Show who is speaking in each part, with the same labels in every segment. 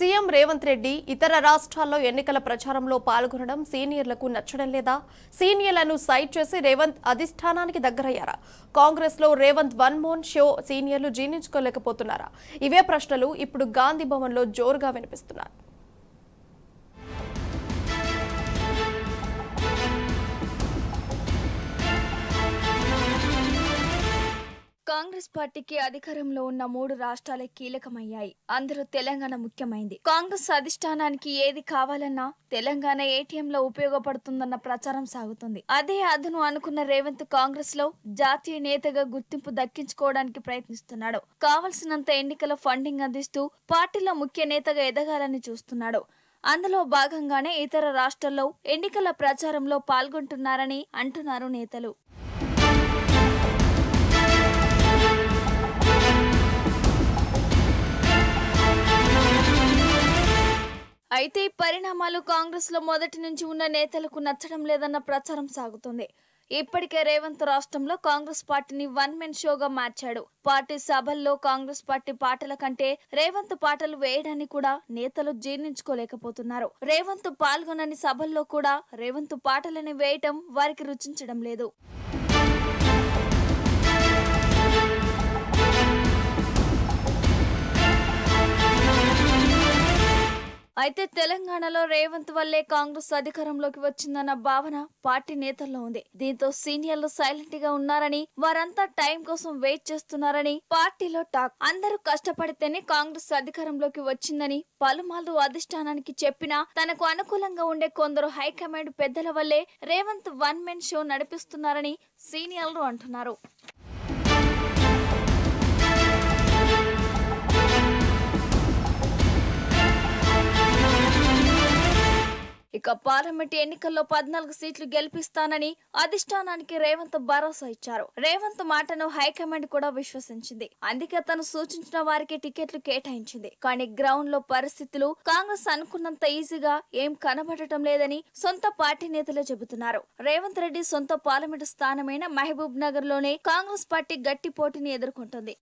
Speaker 1: CM Revanth Reddy ఇతర రాష్ట్రాల్లో ఎన్నికల ప్రచారంలో పాల్గొనడం సీనియర్లకు నచ్చడం లేదా సీనియర్లను సైట్ చేసి రేవంత్ అధిష్టానానికి దగ్గరయ్యారా కాంగ్రెస్ లో రేవంత్ వన్ మోన్ షో సీనియర్లు జీర్ణించుకోలేకపోతున్నారా ఇవే ప్రశ్నలు ఇప్పుడు గాంధీ భవన్ లో జోరుగా వినిపిస్తున్నాయి
Speaker 2: కాంగ్రెస్ పార్టీకి అధికారంలో ఉన్న మూడు రాష్ట్రాలే కీలకమయ్యాయి అందులో తెలంగాణ ముఖ్యమైంది కాంగ్రెస్ అధిష్టానానికి ఏది కావాలన్నా తెలంగాణ ఏటీఎంలో ఉపయోగపడుతుందన్న ప్రచారం సాగుతుంది అదే అదును అనుకున్న రేవంత్ కాంగ్రెస్ లో జాతీయ నేతగా గుర్తింపు దక్కించుకోవడానికి ప్రయత్నిస్తున్నాడు కావలసినంత ఎన్నికల ఫండింగ్ అందిస్తూ పార్టీలో ముఖ్య నేతగా ఎదగాలని చూస్తున్నాడు అందులో భాగంగానే ఇతర రాష్ట్రాల్లో ఎన్నికల ప్రచారంలో పాల్గొంటున్నారని అంటున్నారు నేతలు అయితే ఈ పరిణామాలు కాంగ్రెస్ లో మొదటి నుంచి ఉన్న నేతలకు నచ్చడం లేదన్న ప్రచారం సాగుతుంది ఇప్పటికే రేవంత్ రాష్ట్రంలో కాంగ్రెస్ పార్టీని వన్ మెన్ షోగా మార్చాడు పార్టీ సభల్లో కాంగ్రెస్ పార్టీ పాటల కంటే రేవంత్ పాటలు వేయడాన్ని కూడా నేతలు జీర్ణించుకోలేకపోతున్నారు రేవంత్ పాల్గొనని సభల్లో కూడా రేవంత్ పాటలని వేయటం వారికి రుచించడం లేదు అయితే తెలంగాణలో రేవంత్ వల్లే కాంగ్రెస్ అధికారంలోకి వచ్చిందన్న భావన పార్టీ నేతల్లో ఉంది దీంతో సీనియర్లు సైలెంట్ గా ఉన్నారని వారంతా టైం కోసం వెయిట్ చేస్తున్నారని పార్టీలో టాక్ అందరూ కష్టపడితేనే కాంగ్రెస్ అధికారంలోకి వచ్చిందని పలుమార్లు అధిష్టానానికి చెప్పినా తనకు అనుకూలంగా ఉండే కొందరు హైకమాండ్ పెద్దల వల్లే రేవంత్ వన్ మెన్ షో నడిపిస్తున్నారని సీనియర్లు అంటున్నారు ఇక పార్లమెంట్ ఎన్నికల్లో పద్నాలుగు సీట్లు గెలిపిస్తానని అధిష్టానానికి రేవంత్ భరోసా ఇచ్చారు రేవంత్ మాటను హైకమాండ్ కూడా విశ్వసించింది అందుకే తను సూచించిన వారికి టికెట్లు కేటాయించింది కానీ గ్రౌండ్ లో పరిస్థితులు కాంగ్రెస్ అనుకున్నంత ఈజీగా ఏం కనబడటం లేదని సొంత పార్టీ నేతలే చెబుతున్నారు రేవంత్ రెడ్డి సొంత పార్లమెంటు స్థానమైన మహబూబ్ నగర్ లోనే కాంగ్రెస్ పార్టీ గట్టి పోటీని ఎదుర్కొంటుంది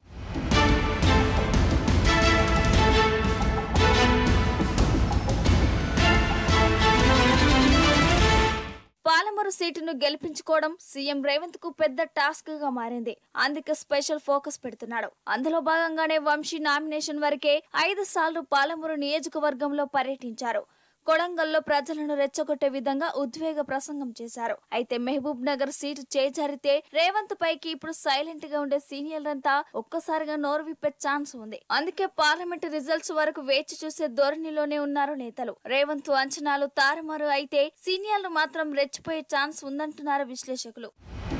Speaker 2: పాలమూరు సీటును గెలిపించుకోవడం సీఎం రేవంత్ కు పెద్ద టాస్క్ గా మారింది అందుకే స్పెషల్ ఫోకస్ పెడుతున్నాడు అందులో భాగంగానే వంశీ నామినేషన్ వరకే ఐదు సార్లు పాలమూరు నియోజకవర్గంలో పర్యటించారు కొడంగల్లో ప్రజలను రెచ్చగొట్టే విధంగా ఉద్వేగ ప్రసంగం చేశారు అయితే మహబూబ్ నగర్ సీటు చేజారితే రేవంత్ పైకి ఇప్పుడు సైలెంట్ గా ఉండే సీనియర్లంతా ఒక్కసారిగా నోరు విప్పే ఛాన్స్ ఉంది అందుకే పార్లమెంట్ రిజల్ట్స్ వరకు వేచి చూసే ధోరణిలోనే ఉన్నారు నేతలు రేవంత్ అంచనాలు తారుమారు అయితే సీనియర్లు మాత్రం రెచ్చిపోయే ఛాన్స్ ఉందంటున్నారు విశ్లేషకులు